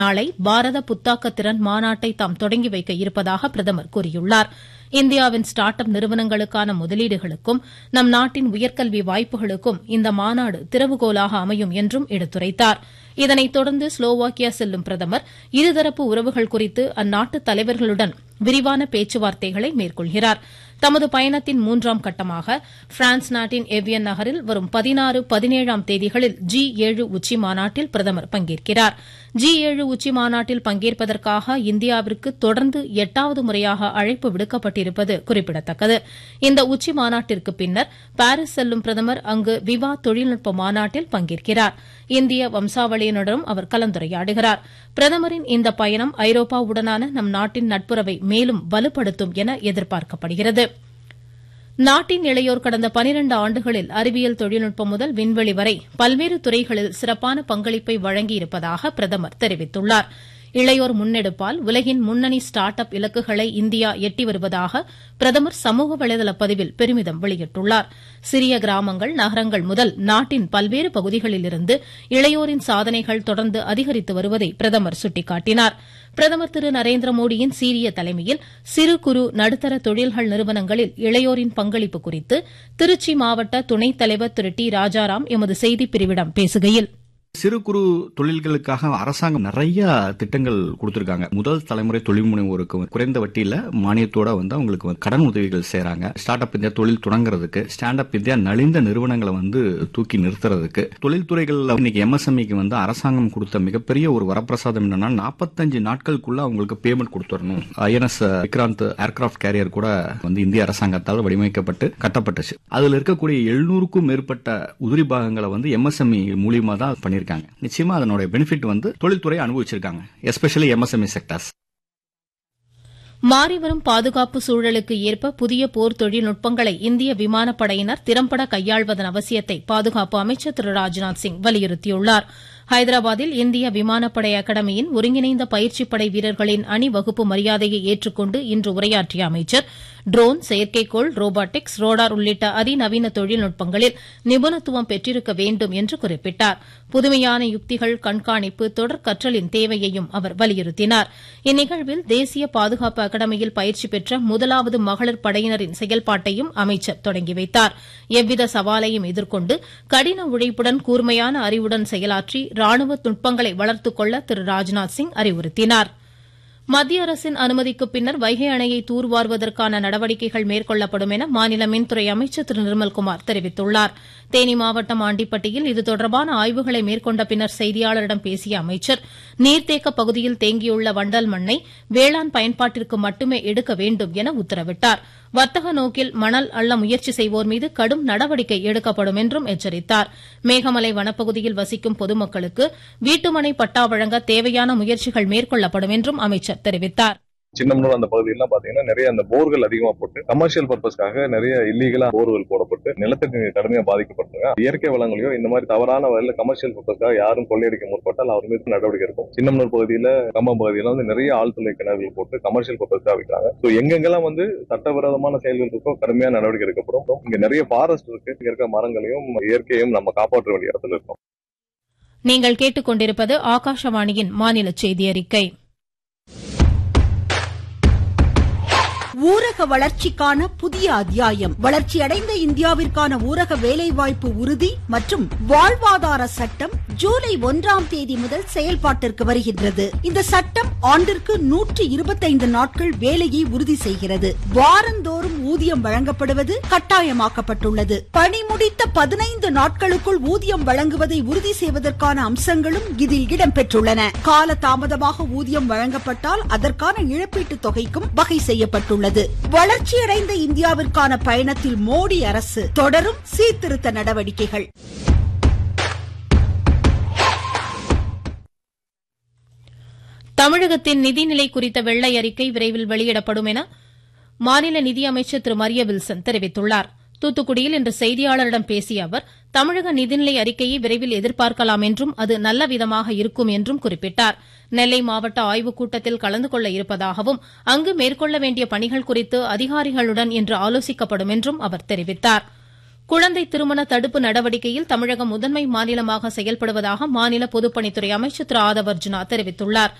நாளை பாரத புத்தாக்க திறன் மாநாட்டை தாம் தொடங்கி வைக்க இருப்பதாக பிரதமர் கூறியுள்ளார் இந்தியாவின் ஸ்டார்ட் அப் நிறுவனங்களுக்கான முதலீடுகளுக்கும் நம் நாட்டின் உயர்கல்வி வாய்ப்புகளுக்கும் இந்த மாநாடு திறவுகோலாக அமையும் என்றும் எடுத்துரைத்தார் இதனைத் தொடர்ந்து ஸ்லோவாக்கியா செல்லும் பிரதமர் இருதரப்பு உறவுகள் குறித்து அந்நாட்டு தலைவர்களுடன் விரிவான பேச்சுவார்த்தைகளை மேற்கொள்கிறார் தமது பயணத்தின் மூன்றாம் கட்டமாக பிரான்ஸ் நாட்டின் எவ்வியன் நகரில் வரும் பதினாறு பதினேழாம் தேதிகளில் ஜி ஏழு உச்சி மாநாட்டில் பிரதமர் பங்கேற்கிறார் ஜி ஏழு உச்சி மாநாட்டில் பங்கேற்பதற்காக இந்தியாவிற்கு தொடர்ந்து எட்டாவது முறையாக அழைப்பு விடுக்கப்பட்டிருப்பது குறிப்பிடத்தக்கது இந்த உச்சி மாநாட்டிற்கு பின்னர் பாரிஸ் செல்லும் பிரதமர் அங்கு விவா தொழில்நுட்ப மாநாட்டில் பங்கேற்கிறார் இந்திய வம்சாவளியினருடன் அவர் கலந்துரையாடுகிறார் பிரதமரின் இந்த பயணம் ஐரோப்பாவுடனான நம் நாட்டின் நட்புறவை மேலும் வலுப்படுத்தும் என எதிர்பார்க்கப்படுகிறது நாட்டின் இளையோர் கடந்த பனிரண்டு ஆண்டுகளில் அறிவியல் தொழில்நுட்பம் முதல் விண்வெளி வரை பல்வேறு துறைகளில் சிறப்பான பங்களிப்பை வழங்கியிருப்பதாக பிரதமர் தெரிவித்துள்ளார் இளையோர் முன்னெடுப்பால் உலகின் முன்னணி ஸ்டார்ட் அப் இலக்குகளை இந்தியா எட்டி வருவதாக பிரதமர் சமூக வலைதள பதிவில் பெருமிதம் வெளியிட்டுள்ளார் சிறிய கிராமங்கள் நகரங்கள் முதல் நாட்டின் பல்வேறு பகுதிகளிலிருந்து இளையோரின் சாதனைகள் தொடர்ந்து அதிகரித்து வருவதை பிரதமர் சுட்டிக்காட்டினார் பிரதமர் திரு நரேந்திர மோடியின் சீரிய தலைமையில் சிறு குறு நடுத்தர தொழில்கள் நிறுவனங்களில் இளையோரின் பங்களிப்பு குறித்து திருச்சி மாவட்ட துணைத் தலைவர் திரு டி ராஜாராம் எமது செய்திப்பிரிவிடம் பேசுகையில் சிறு குறு தொழில்களுக்காக அரசாங்கம் நிறைய திட்டங்கள் கொடுத்திருக்காங்க முதல் தலைமுறை தொழில் முனைவோருக்கு குறைந்த வட்டியில மானியத்தோட வந்து அவங்களுக்கு வந்து கடன் உதவிகள் செய்யறாங்க ஸ்டார்ட் அப் இந்தியா தொழில் தொடங்குறதுக்கு ஸ்டாண்ட் அப் இந்தியா நலிந்த நிறுவனங்களை வந்து தூக்கி நிறுத்துறதுக்கு தொழில்துறைகள்ல இன்னைக்கு எம்எஸ்எம்இக்கு வந்து அரசாங்கம் கொடுத்த மிகப்பெரிய ஒரு வரப்பிரசாதம் என்னன்னா நாற்பத்தஞ்சு நாட்களுக்குள்ள அவங்களுக்கு பேமெண்ட் கொடுத்துடணும் ஐஎன்எஸ் விக்ராந்த் ஏர்கிராப்ட் கேரியர் கூட வந்து இந்திய அரசாங்கத்தால் வடிவமைக்கப்பட்டு கட்டப்பட்டுச்சு அதுல இருக்கக்கூடிய எழுநூறுக்கும் மேற்பட்ட உதிரி பாகங்களை வந்து எம்எஸ்எம்இ மூலியமா தான் பண்ணிருக்காங்க நிச்சயமா அதனுடைய பெனிஃபிட் வந்து தொழில்துறை அனுபவிச்சிருக்காங்க எஸ்பெஷலி எம்எஸ்எம்இ செக்டர்ஸ் மாறிவரும் பாதுகாப்பு சூழலுக்கு ஏற்ப புதிய போர் தொழில்நுட்பங்களை இந்திய விமானப்படையினர் திறம்பட கையாள்வதன் அவசியத்தை பாதுகாப்பு அமைச்சர் திரு ராஜ்நாத் சிங் வலியுறுத்தியுள்ளார் ஹைதராபாத்தில் இந்திய விமானப்படை அகாடமியின் ஒருங்கிணைந்த பயிற்சி படை வீரர்களின் அணிவகுப்பு மரியாதையை ஏற்றுக்கொண்டு இன்று உரையாற்றிய அமைச்சர் ட்ரோன் செயற்கைக்கோள் ரோபாட்டிக்ஸ் ரோடார் உள்ளிட்ட அதிநவீன தொழில்நுட்பங்களில் நிபுணத்துவம் பெற்றிருக்க வேண்டும் என்று குறிப்பிட்டார் புதுமையான யுக்திகள் கண்காணிப்பு தொடர் கற்றலின் தேவையையும் அவர் வலியுறுத்தினார் இந்நிகழ்வில் தேசிய பாதுகாப்பு அகாடமியில் பயிற்சி பெற்ற முதலாவது மகளிர் படையினரின் செயல்பாட்டையும் அமைச்சர் தொடங்கி வைத்தார் எவ்வித சவாலையும் எதிர்கொண்டு கடின உழைப்புடன் கூர்மையான அறிவுடன் செயலாற்றி ராணுவ நுட்பங்களை வளர்த்துக் கொள்ள திரு ராஜ்நாத் சிங் அறிவுறுத்தினார் மத்திய அரசின் அனுமதிக்கு பின்னர் வைகை அணையை தூர்வாருவதற்கான நடவடிக்கைகள் மேற்கொள்ளப்படும் என மாநில மின்துறை அமைச்சர் திரு நிர்மல்குமார் தெரிவித்துள்ளார் தேனி மாவட்டம் ஆண்டிப்பட்டியில் இது தொடர்பான ஆய்வுகளை மேற்கொண்ட பின்னர் செய்தியாளரிடம் பேசிய அமைச்சர் நீர்த்தேக்க பகுதியில் தேங்கியுள்ள வண்டல் மண்ணை வேளாண் பயன்பாட்டிற்கு மட்டுமே எடுக்க வேண்டும் என உத்தரவிட்டார் வர்த்தக நோக்கில் மணல் அள்ள முயற்சி செய்வோர் மீது கடும் நடவடிக்கை எடுக்கப்படும் என்றும் எச்சரித்தார் மேகமலை வனப்பகுதியில் வசிக்கும் பொதுமக்களுக்கு வீட்டுமனை பட்டா வழங்க தேவையான முயற்சிகள் மேற்கொள்ளப்படும் என்றும் அமைச்சர் தெரிவித்தார் சின்னம்னூர் அந்த பகுதியெல்லாம் பாத்தீங்கன்னா நிறைய அந்த போர்கள் அதிகமா போட்டு கமர்ஷியல் பர்பஸ்க்காக நிறைய இல்லீகலா போர்கள் போடப்பட்டு நிலத்தடி நீர் கடுமையா பாதிக்கப்பட்டாங்க இயற்கை வளங்களையோ இந்த மாதிரி தவறான வகையில கமர்ஷியல் பர்பஸ்க்காக யாரும் கொள்ளையடிக்க முற்பட்டால் அவர் மீது நடவடிக்கை இருக்கும் சின்னம்னூர் பகுதியில கம்பம் பகுதியில வந்து நிறைய ஆழ்துளை கிணறுகள் போட்டு கமர்ஷியல் பர்பஸ்க்காக விற்கிறாங்க ஸோ எங்கெங்கெல்லாம் வந்து சட்டவிரோதமான செயல்கள் இருக்கோ கடுமையான நடவடிக்கை எடுக்கப்படும் இங்க நிறைய ஃபாரஸ்ட் இருக்கு இங்க இருக்க மரங்களையும் இயற்கையும் நம்ம காப்பாற்ற வேண்டிய இடத்துல இருக்கோம் நீங்கள் கேட்டுக்கொண்டிருப்பது ஆகாஷவாணியின் மாநில செய்தி அறிக்கை ஊரக வளர்ச்சிக்கான புதிய அத்தியாயம் வளர்ச்சியடைந்த இந்தியாவிற்கான ஊரக வேலைவாய்ப்பு உறுதி மற்றும் வாழ்வாதார சட்டம் ஜூலை ஒன்றாம் தேதி முதல் செயல்பாட்டிற்கு வருகின்றது இந்த சட்டம் ஆண்டிற்கு நூற்றி இருபத்தைந்து நாட்கள் வேலையை உறுதி செய்கிறது வாரந்தோறும் ஊதியம் வழங்கப்படுவது கட்டாயமாக்கப்பட்டுள்ளது பணி முடித்த பதினைந்து நாட்களுக்குள் ஊதியம் வழங்குவதை உறுதி செய்வதற்கான அம்சங்களும் இதில் இடம்பெற்றுள்ளன கால தாமதமாக ஊதியம் வழங்கப்பட்டால் அதற்கான இழப்பீட்டு தொகைக்கும் வகை செய்யப்பட்டுள்ளது உள்ளது வளர்ச்சியடைந்த இந்தியாவிற்கான பயணத்தில் மோடி அரசு தொடரும் சீர்திருத்த நடவடிக்கைகள் தமிழகத்தின் நிதிநிலை குறித்த வெள்ளை அறிக்கை விரைவில் வெளியிடப்படும் என மாநில நிதியமைச்சர் திரு மரிய வில்சன் தெரிவித்துள்ளார் தூத்துக்குடியில் இன்று செய்தியாளரிடம் பேசிய அவர் தமிழக நிதிநிலை அறிக்கையை விரைவில் எதிர்பார்க்கலாம் என்றும் அது நல்ல விதமாக இருக்கும் என்றும் குறிப்பிட்டார் நெல்லை மாவட்ட ஆய்வுக் கூட்டத்தில் கலந்து கொள்ள இருப்பதாகவும் அங்கு மேற்கொள்ள வேண்டிய பணிகள் குறித்து அதிகாரிகளுடன் இன்று ஆலோசிக்கப்படும் என்றும் அவர் தெரிவித்தாா் குழந்தை திருமண தடுப்பு நடவடிக்கையில் தமிழகம் முதன்மை மாநிலமாக செயல்படுவதாக மாநில பொதுப்பணித்துறை அமைச்சர் திரு ஆதவ் அர்ஜுனா தெரிவித்துள்ளார்